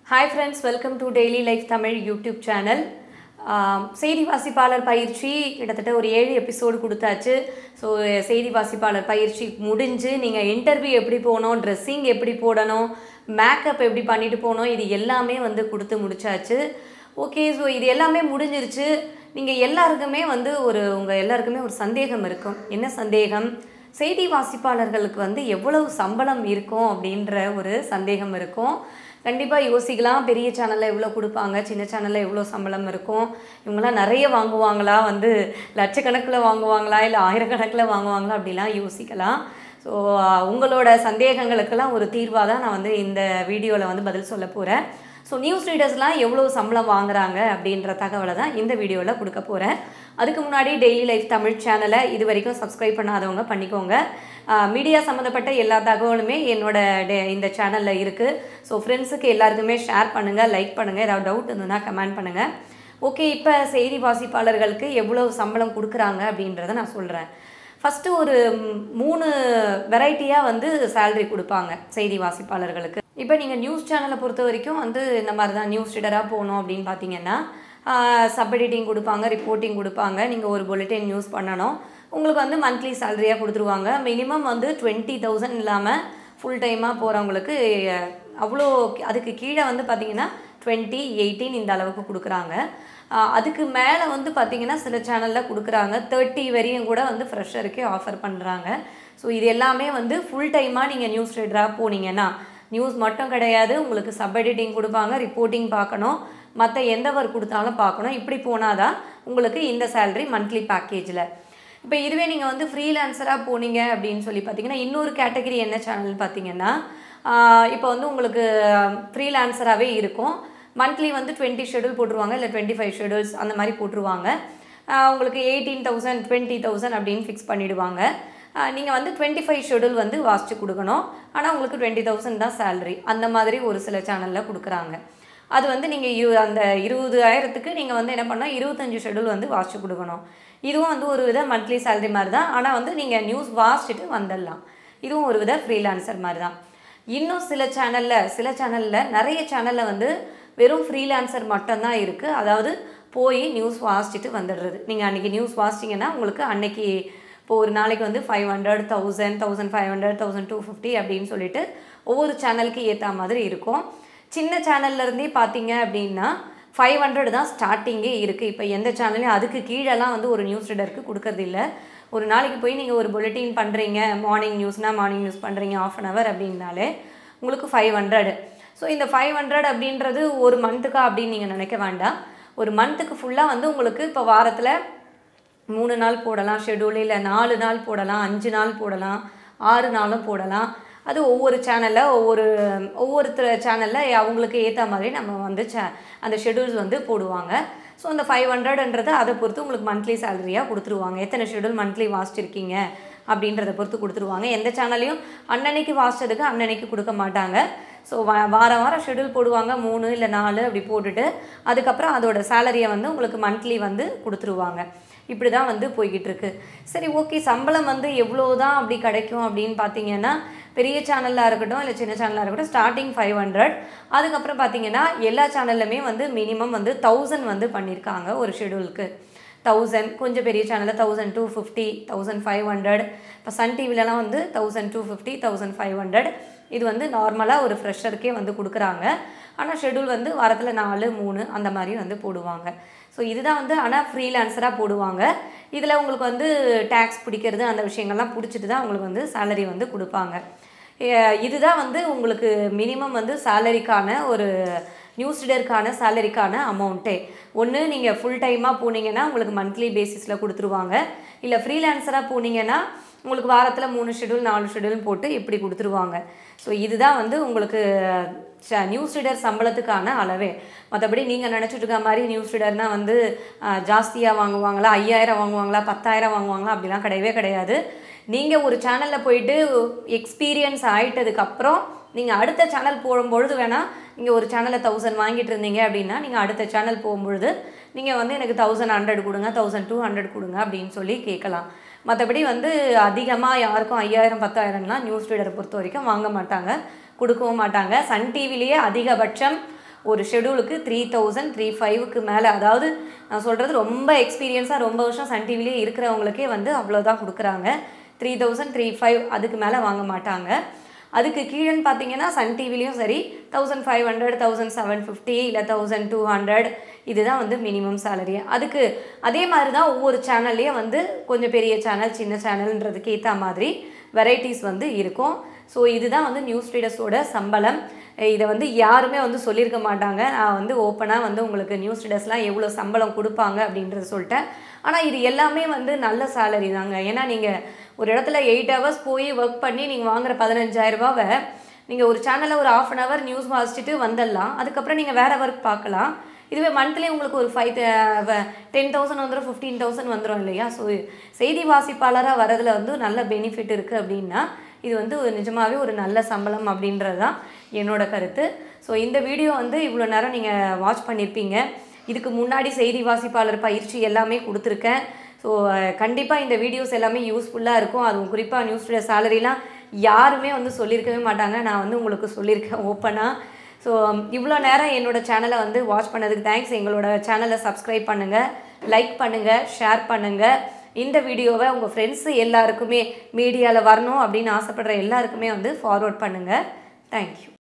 hi friends welcome to daily life Tamil YouTube channel செய்தி வாசிப்பாளர் பயிற்சி கிட்டத்தட்ட ஒரு ஏழு எபிசோடு கொடுத்தாச்சு ஸோ செய்தி வாசிப்பாளர் பயிற்சி முடிஞ்சு நீங்கள் இன்டர்வியூ எப்படி போகணும் ட்ரெஸ்ஸிங் எப்படி போடணும் மேக்கப் எப்படி பண்ணிட்டு போகணும் இது எல்லாமே வந்து கொடுத்து முடிச்சாச்சு ஓகே ஸோ இது எல்லாமே முடிஞ்சிருச்சு நீங்கள் எல்லாருக்குமே வந்து ஒரு உங்கள் எல்லாருக்குமே ஒரு சந்தேகம் இருக்கும் என்ன சந்தேகம் செய்தி வாசிப்பாளர்களுக்கு வந்து எவ்வளவு சம்பளம் இருக்கும் அப்படின்ற ஒரு சந்தேகம் இருக்கும் கண்டிப்பாக யோசிக்கலாம் பெரிய சேனலில் எவ்வளோ கொடுப்பாங்க சின்ன சேனலில் எவ்வளோ சம்பளம் இருக்கும் இவங்களாம் நிறைய வாங்குவாங்களா வந்து லட்சக்கணக்கில் வாங்குவாங்களா இல்லை ஆயிரக்கணக்கில் வாங்குவாங்களா அப்படிலாம் யோசிக்கலாம் ஸோ உங்களோட சந்தேகங்களுக்கெல்லாம் ஒரு தீர்வாக தான் நான் வந்து இந்த வீடியோவில் வந்து பதில் சொல்ல போகிறேன் ஸோ நியூஸ் ரீடர்ஸ்லாம் எவ்வளோ சம்பளம் வாங்குறாங்க அப்படின்ற தகவலை தான் இந்த வீடியோவில் கொடுக்க போகிறேன் அதுக்கு முன்னாடி டெய்லி லைஃப் தமிழ் சேனலை இது வரைக்கும் சப்ஸ்கிரைப் பண்ணாதவங்க பண்ணிக்கோங்க மீடியா சம்மந்தப்பட்ட எல்லா தகவலுமே என்னோட டே- இந்த சேனலில் இருக்குது ஸோ ஃப்ரெண்ட்ஸுக்கு எல்லாருக்குமே ஷேர் பண்ணுங்கள் லைக் பண்ணுங்கள் ஏதாவது டவுட் இருந்ததுன்னா கமெண்ட் பண்ணுங்கள் ஓகே இப்போ செய்தி வாசிப்பாளர்களுக்கு எவ்வளோ சம்பளம் கொடுக்குறாங்க அப்படின்றத நான் சொல்கிறேன் ஃபஸ்ட்டு ஒரு ம், மூணு வெரைட்டியாக வந்து சேலரி கொடுப்பாங்க செய்தி வாசிப்பாளர்களுக்கு இப்போ நீங்கள் நியூஸ் சேனலை பொறுத்த வரைக்கும் வந்து இந்த மாதிரி தான் நியூஸ் ரீடராக போகணும் அப்படின்னு பார்த்தீங்கன்னா சப் எடிட்டிங் கொடுப்பாங்க ரிப்போர்ட்டிங் கொடுப்பாங்க நீங்கள் ஒரு புல்லட்டின் நியூஸ் பண்ணணும் உங்களுக்கு வந்து மந்த்லி சேலரியாக கொடுத்துருவாங்க மினிமம் வந்து டுவெண்ட்டி தௌசண்ட் இல்லாமல் ஃபுல் டைமாக போகிறவங்களுக்கு அவ்வளோ அதுக்கு கீழே வந்து பார்த்தீங்கன்னா டுவெண்ட்டி எயிட்டீன் இந்த அளவுக்கு கொடுக்குறாங்க ஆஹ் அதுக்கு மேலே வந்து பார்த்தீங்கன்னா சில சேனலில் கொடுக்குறாங்க தேர்ட்டி வரையும் கூட வந்து ஃப்ரெஷருக்கே ஆஃபர் பண்ணுறாங்க ஸோ இது எல்லாமே வந்து ஃபுல் டைமாக நீங்கள் நியூஸ் ரீடராக போனீங்கன்னா நியூஸ் மட்டும் கிடையாது உங்களுக்கு சப் எடிட்டிங் கொடுப்பாங்க ரிப்போர்ட்டிங் பார்க்கணும் மற்ற எந்த ஒர்க் கொடுத்தாலும் பார்க்கணும் இப்படி போனால் தான் உங்களுக்கு இந்த சேலரி மந்த்லி பேக்கேஜில் இப்போ இதுவே நீங்கள் வந்து ஃப்ரீலான்சராக போனீங்க அப்படின்னு சொல்லி பார்த்தீங்கன்னா இன்னொரு கேட்டகரி என்ன சேனல் பார்த்தீங்கன்னா இப்போ வந்து உங்களுக்கு ஃப்ரீலான்சராகவே இருக்கும் மந்த்லி வந்து டுவெண்ட்டி ஷெடியூல் போட்டுருவாங்க இல்லை டுவெண்ட்டி ஃபைவ் ஷெடியூல்ஸ் அந்த மாதிரி போட்டுருவாங்க ஆஹ் உங்களுக்கு எயிட்டீன் தௌசண்ட் டுவெண்ட்டி தௌசண்ட் அப்படின்னு ஃபிக்ஸ் பண்ணிடுவாங்க நீங்கள் வந்து டுவெண்ட்டி ஃபைவ் ஷெடியூல் வந்து வாசித்து கொடுக்கணும் ஆனால் உங்களுக்கு டுவெண்ட்டி தௌசண்ட் தான் சேலரி அந்த மாதிரி ஒரு சில சேனலில் கொடுக்குறாங்க அது வந்து நீங்கள் இரு அந்த இருபதாயிரத்துக்கு நீங்கள் வந்து என்ன பண்ணால் இருபத்தஞ்சு ஷெடியூல் வந்து வாசித்து கொடுக்கணும் இதுவும் வந்து ஒரு வித மந்த்லி சேலரி மாதிரி தான் ஆனால் வந்து நீங்கள் நியூஸ் வாசிச்சுட்டு வந்துடலாம் இதுவும் ஒரு வித ஃப்ரீலான்சர் மாதிரி தான் இன்னும் சில சேனலில் சில சேனலில் நிறைய சேனலில் வந்து வெறும் ஃப்ரீலான்சர் மட்டும்தான் இருக்குது அதாவது போய் நியூஸ் வாசிச்சுட்டு வந்துடுறது நீங்கள் அன்றைக்கி நியூஸ் வாசிச்சிங்கன்னா உங்களுக்கு அன்னைக்கு இப்போ ஒரு நாளைக்கு வந்து five hundred thousand thousand five hundred thousand two fifty அப்படின்னு சொல்லிட்டு ஒவ்வொரு சேனலுக்கு ஏற்ற மாதிரி இருக்கும் சின்ன சேனல்ல இருந்தே பார்த்தீங்க அப்படின்னா ஃபைவ் ஹண்ட்ரட் தான் ஸ்டார்டிங்கே இருக்குது இப்போ எந்த சேனல்லையும் அதுக்கு கீழெல்லாம் வந்து ஒரு நியூஸ் ரீடருக்கு கொடுக்கறது இல்ல ஒரு நாளைக்கு போய் நீங்கள் ஒரு புல்லட்டின் பண்ணுறீங்க மார்னிங் நியூஸ்னால் மார்னிங் நியூஸ் பண்ணுறீங்க ஆஃப் அன் ஹவர் அப்படின்னாலே உங்களுக்கு ஃபைவ் ஹண்ட்ரட் ஸோ இந்த ஃபைவ் ஹண்ட்ரட் அப்படின்றது ஒரு மந்த்துக்கா அப்படின்னு நீங்கள் நினைக்க வேண்டாம் ஒரு மந்த்துக்கு ஃபுல்லாக வந்து உங்களுக்கு இப்போ வாரத்தில் மூணு நாள் போடலாம் ஷெடியூல் இல்லை நாலு நாள் போடலாம் அஞ்சு நாள் போடலாம் ஆறு நாளும் போடலாம் அது ஒவ்வொரு சேனலில் ஒவ்வொரு ஒவ்வொருத்தர் சேனலில் அவங்களுக்கு ஏற்ற மாதிரி நம்ம வந்து சே அந்த ஷெடியூல்ஸ் வந்து போடுவாங்க ஸோ அந்த ஃபைவ் ஹண்ட்ரட்ன்றது அதை பொறுத்து உங்களுக்கு மந்த்லி சேலரியாக கொடுத்துருவாங்க எத்தனை ஷெடியூல் மந்த்லி வாசிச்சிருக்கீங்க அப்படின்றத பொறுத்து கொடுத்துருவாங்க எந்த சேனல்லையும் அன்னன்னைக்கு வாசிச்சதுக்கு அன்னன்னைக்கு கொடுக்க மாட்டாங்க ஸோ வா வாரம் வாரம் ஷெடியூல் போடுவாங்க மூணு இல்லை நாலு அப்படி போட்டுட்டு அதுக்கப்புறம் அதோட சேலரியை வந்து உங்களுக்கு மந்த்லி வந்து கொடுத்துருவாங்க இப்படி தான் வந்து போய்கிட்டு இருக்கு சரி ஓகே சம்பளம் வந்து எவ்வளோ தான் அப்படி கிடைக்கும் அப்படின்னு பார்த்தீங்கன்னா பெரிய சேனலாக இருக்கட்டும் இல்லை சின்ன சேனலாக இருக்கட்டும் ஸ்டார்டிங் ஃபைவ் ஹண்ட்ரட் அதுக்கப்புறம் பார்த்தீங்கன்னா எல்லா சேனல்லுமே வந்து மினிமம் வந்து தௌசண்ட் வந்து பண்ணியிருக்காங்க ஒரு ஷெடியூலுக்கு தௌசண்ட் கொஞ்சம் பெரிய சேனலில் thousand two fifty thousand five hundred இப்போ சன் டிவிலலாம் வந்து thousand two fifty thousand five hundred இது வந்து நார்மலாக ஒரு ஃப்ரெஷருக்கே வந்து கொடுக்குறாங்க ஆனால் ஷெடியூல் வந்து வாரத்தில் நாலு மூணு அந்த மாதிரி வந்து போடுவாங்க ஸோ இதுதான் வந்து ஆனால் ஃப்ரீலான்சராக போடுவாங்க இதில் உங்களுக்கு வந்து டேக்ஸ் பிடிக்கிறது அந்த விஷயங்கள்லாம் பிடிச்சிட்டு தான் உங்களுக்கு வந்து சேலரி வந்து கொடுப்பாங்க எ- இதுதான் வந்து உங்களுக்கு மினிமம் வந்து சேலரிக்கான ஒரு நியூஸ் ரீடருக்கான சேலரிக்கான அமௌண்ட்டே ஒன்று நீங்கள் ஃபுல் டைமாக போனீங்கன்னா உங்களுக்கு மந்த்லி பேசிஸில் கொடுத்துருவாங்க இல்லை ஃப்ரீலான்சராக போனீங்கன்னா உங்களுக்கு வாரத்தில் மூணு ஷெடியூல் நாலு ஷெடியூல் போட்டு இப்படி கொடுத்துருவாங்க ஸோ இதுதான் வந்து உங்களுக்கு நியூஸ் ரீடர் சம்பளத்துக்கான அளவே மற்றபடி நீங்கள் நினச்சிட்டு இருக்க மாதிரி நியூஸ் ரீடர்னால் வந்து ஜாஸ்தியாக வாங்குவாங்களா ஐயாயிரம் வாங்குவாங்களா பத்தாயிரம் வாங்குவாங்களா அப்படிலாம் கிடையவே கிடையாது நீங்கள் ஒரு சேனலில் போயிட்டு எக்ஸ்பீரியன்ஸ் ஆயிட்டதுக்கப்புறம் நீங்கள் அடுத்த சேனல் போகும்பொழுது வேணால் நீங்கள் ஒரு சேனலில் தௌசண்ட் வாங்கிட்டு இருந்தீங்க அப்படின்னா நீங்கள் அடுத்த சேனல் போகும்பொழுது நீங்கள் வந்து எனக்கு தௌசண்ட் ஹண்ட்ரட் கொடுங்க தௌசண்ட் டூ ஹண்ட்ரட் கொடுங்க அப்படின்னு சொல்லி கேட்கலாம் மற்றபடி வந்து அதிகமாக யாருக்கும் ஐயாயிரம் பத்தாயிரம்லாம் நியூஸ் ரீடரை பொறுத்த வரைக்கும் வாங்க மாட்டாங்க கொடுக்கவும் மாட்டாங்க சன் டிவிலேயே அதிகபட்சம் ஒரு ஷெடியூலுக்கு த்ரீ தௌசண்ட் த்ரீ ஃபைவுக்கு மேலே அதாவது நான் சொல்கிறது ரொம்ப எக்ஸ்பீரியன்ஸாக ரொம்ப வருஷம் சன் டிவிலே இருக்கிறவங்களுக்கே வந்து அவ்வளோதான் கொடுக்குறாங்க த்ரீ தௌசண்ட் த்ரீ ஃபைவ் அதுக்கு மேலே வாங்க மாட்டாங்க அதுக்கு கீழேன்னு பார்த்தீங்கன்னா சன் டிவிலையும் சரி thousand five hundred thousand seven fifty இல்லை தௌசண்ட் டூ ஹண்ட்ரட் இதுதான் வந்து மினிமம் சேலரி அதுக்கு அதே மாதிரி தான் ஒவ்வொரு சேனல்லையும் வந்து கொஞ்சம் பெரிய சேனல் சின்ன சேனல்ன்றதுக்கு ஏற்ற மாதிரி வெரைட்டிஸ் வந்து இருக்கும் ஸோ இதுதான் வந்து நியூஸ் ரீடர்ஸோட சம்பளம் இதை வந்து யாருமே வந்து சொல்லியிருக்க மாட்டாங்க நான் வந்து ஓப்பனாக வந்து உங்களுக்கு நியூஸ் ரீடர்ஸ்லாம் எவ்வளோ சம்பளம் கொடுப்பாங்க அப்படின்றத சொல்லிட்டேன் ஆனால் இது எல்லாமே வந்து நல்ல சேலரி தாங்க ஏன்னா நீங்கள் ஒரு இடத்துல எயிட் ஹவர்ஸ் போய் ஒர்க் பண்ணி நீங்கள் வாங்குற பதினஞ்சாயிரரூபாவை நீங்கள் ஒரு சேனலில் ஒரு ஆஃப் அன் ஹவர் நியூஸ் வாசிச்சுட்டு வந்துடலாம் அதுக்கப்புறம் நீங்கள் வேறு ஒர்க் பார்க்கலாம் இதுவே மந்த்லி உங்களுக்கு ஒரு ஃபைவ் டென் தௌசண்ட் வந்துடும் ஃபிஃப்டீன் தௌசண்ட் வந்துடும் இல்லையா ஸோ செய்தி வாசிப்பாளராக வரதுல வந்து நல்ல பெனிஃபிட் இருக்குது அப்படின்னா இது வந்து ஒரு நிஜமாகவே ஒரு நல்ல சம்பளம் அப்படின்றது தான் என்னோட கருத்து ஸோ இந்த வீடியோ வந்து இவ்வளோ நேரம் நீங்கள் வாட்ச் பண்ணியிருப்பீங்க இதுக்கு முன்னாடி செய்தி வாசிப்பாளர் பயிற்சி எல்லாமே கொடுத்துருக்கேன் ஸோ கண்டிப்பாக இந்த வீடியோஸ் எல்லாமே யூஸ்ஃபுல்லாக இருக்கும் அதுவும் குறிப்பாக நியூஸோட சேலரிலாம் யாருமே வந்து சொல்லியிருக்கவே மாட்டாங்க நான் வந்து உங்களுக்கு சொல்லியிருக்கேன் ஓப்பனாக ஸோ இவ்வளோ நேரம் என்னோட சேனலை வந்து வாட்ச் பண்ணதுக்கு தேங்க்ஸ் எங்களோட சேனலை சப்ஸ்கிரைப் பண்ணுங்கள் லைக் பண்ணுங்கள் ஷேர் பண்ணுங்கள் இந்த வீடியோவை உங்கள் ஃப்ரெண்ட்ஸு எல்லாருக்குமே மீடியாவில் வரணும் அப்படின்னு ஆசைப்படுற எல்லாருக்குமே வந்து ஃபார்வர்ட் பண்ணுங்கள் தேங்க்யூ